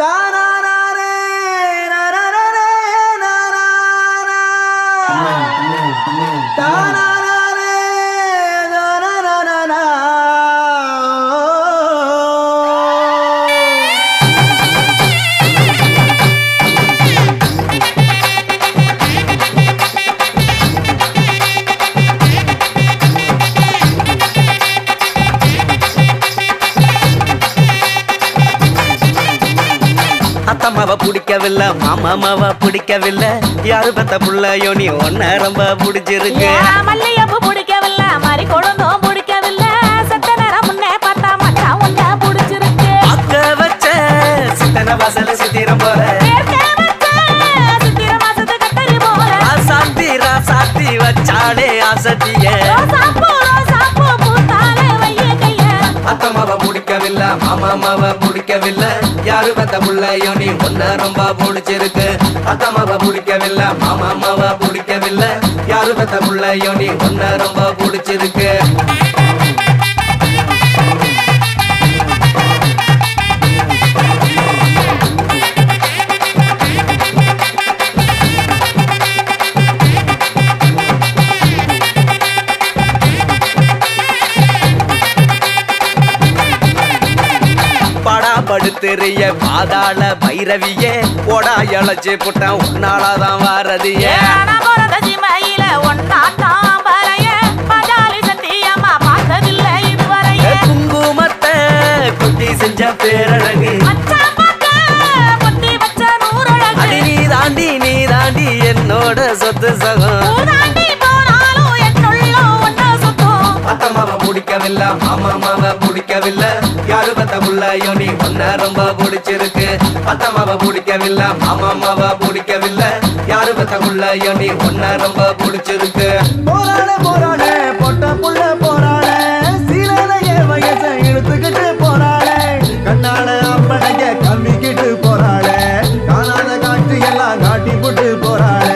தானாரே நரரரே நராரா. தானாரே நரரரரா. அத்தம்மாவ பிடிக்கவில்லை மாமாமாவ பிடிக்கவில்லை யாரு பெத்த புள்ளையோ நீ ஒன்ன ரொம்ப பிடிச்சிருக்கு ஏன் மல்லிகைப்பூ பிடிக்கவில்லை, மறி கொழுந்தும் பிடிக்கவில்லை. செத்த நேரம் முன்னே பார்த்தா மச்சான் உன்னை பிடிச்சிருக்கு. அக்க வச்ச சித்தன வாசல சித்திரம் போல ஏற்க வச்ச சித்திரை மாசத்து கத்தரி போல. ஆசாத்தி ராசாத்தி வச்சாலே ஆசத்திய ரோசாப்பூ, ரோசாப்பூ பூத்தாலே வைய கைய. அத்தம்மாவ பிடிக்கவில்லை மாமாமாவ பிடிக்கவில்லை யாரு பெத்த புள்ளையோ நீ ஒன்ன ரொம்ப பிடிச்சிருக்கு அத்தம்மாவ பிடிக்கவில்லை மாமாமாவ பிடிக்கவில்லை யாரு பெத்த புள்ளையோ நீ ஒன்ன ரொம்ப பிடிச்சிருக்கு படா படுத்துறிய பாதாள பைரவியே போடா இழைச்சு புட்டான் உன்னாலதான் வாரதியே ஏனா பிறந்த சிமையில ஒன்னாட்டம் பறைய. பஜாலி சத்தியமா பார்த்ததில்லை இதுவரைய. குங்குமத்தை குட்டி செஞ்ச பேரழகு மச்சான் பார்க்க பொத்தி வச்ச நூறழகு. அடி நீ தாண்டி நீ தாண்டி என்னோட சொத்து சகம் ஊதாண்டி போனாலும் என்னுள்ளம் ஒன்னா சுத்தும். அத்தம்மாவ பிடிக்கவில்லை மாமாமாவ பிடிக்கவில்லை யாரு பத்த புள்ளையோ நீ ஒன்ன ரொம்ப பிடிச்சிருக்கு அத்தம்மாவ பிடிக்கவில்லை மாமாமாவ பிடிக்கவில்லை யாரு பத்த புள்ளையோ நீ ஒன்ன ரொம்ப பிடிச்சிருக்கு போராளே போராளே பொட்ட புள்ள போராளே சீலைய வயச இழுத்துக்கிட்டு போராளே கண்ணால அம்பனைய கம்மிக்கிட்டு போராளே காணாத காட்டு எல்லாம் காட்டி போட்டு போராளே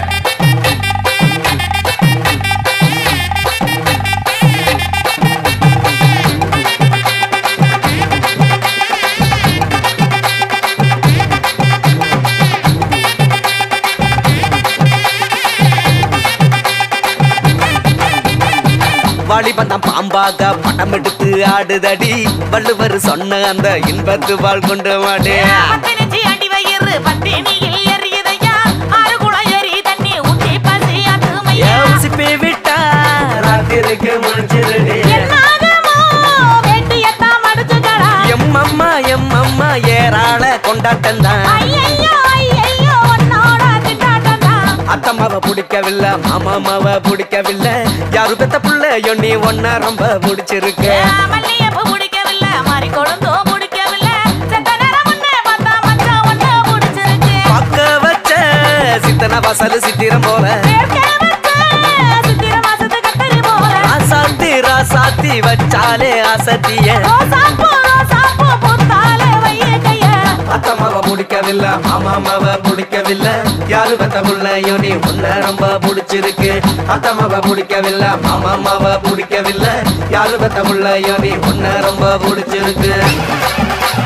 வாலிபந்தம் பாம்பாக படம் எடுத்து ஆடுதடி வள்ளுவர் சொன்ன அந்த இன்பத்து வாழ் கொண்டு வாடே பத்தினிச்சி அடி வயிறு பத்தினியில் எரியுதையா. ஆறு குளம் எரி தண்ணி ஊத்தி பசி அத்துமையா. யோசிப்பே விட்டா ராத்திரிக்கு முடிச்சிருடி என்னாகுமோ வேட்டியத்தான் மடிச்சுக்கடா. எம்மம்மா எம்மம்மா ஏறாள கொண்டாட்டம் தான் ஐயையோ, ஐயையோ, உன்னோட திண்டாட்டம்தான். அத்தம்மாவ பிடிக்கவில்லை மாமாமாவ பிடிக்கவில்லை யாரு பெத்த புள்ளையோ நீ ஒன்ன ரொம்ப பிடிச்சிருக்கு ஏன் மல்லிகைப்பூ பிடிக்கவில்லை, மறி கொழுந்தும் பிடிக்கவில்லை. செத்த நேரம் முன்னே பார்த்தா மச்சான் உன்னை பிடிச்சிருக்கு. பக்க வச்ச சித்தன வாசல் சித்திரம் போல ஏற்க வச்ச சித்திரை மாசத்து கத்தரி போல. ஆசாத்தி ராசாத்தி வச்சாலே ஆசத்திய ரோசாப்பூ, ரோசாப்பூ பூத்தாலே வைய கைய. அத்தம்மாவ பிடிக்கவில்லை மாமாமாவ பிடிக்கவில்லை யாரு பெத்த புள்ளையோ நீ ஒன்ன ரொம்ப பிடிச்சிருக்கு அத்தம்மாவ பிடிக்கவில்லை மாமாமாவ பிடிக்கவில்லை யாரு பெத்த புள்ளையோ நீ ஒன்ன ரொம்ப பிடிச்சிருக்கு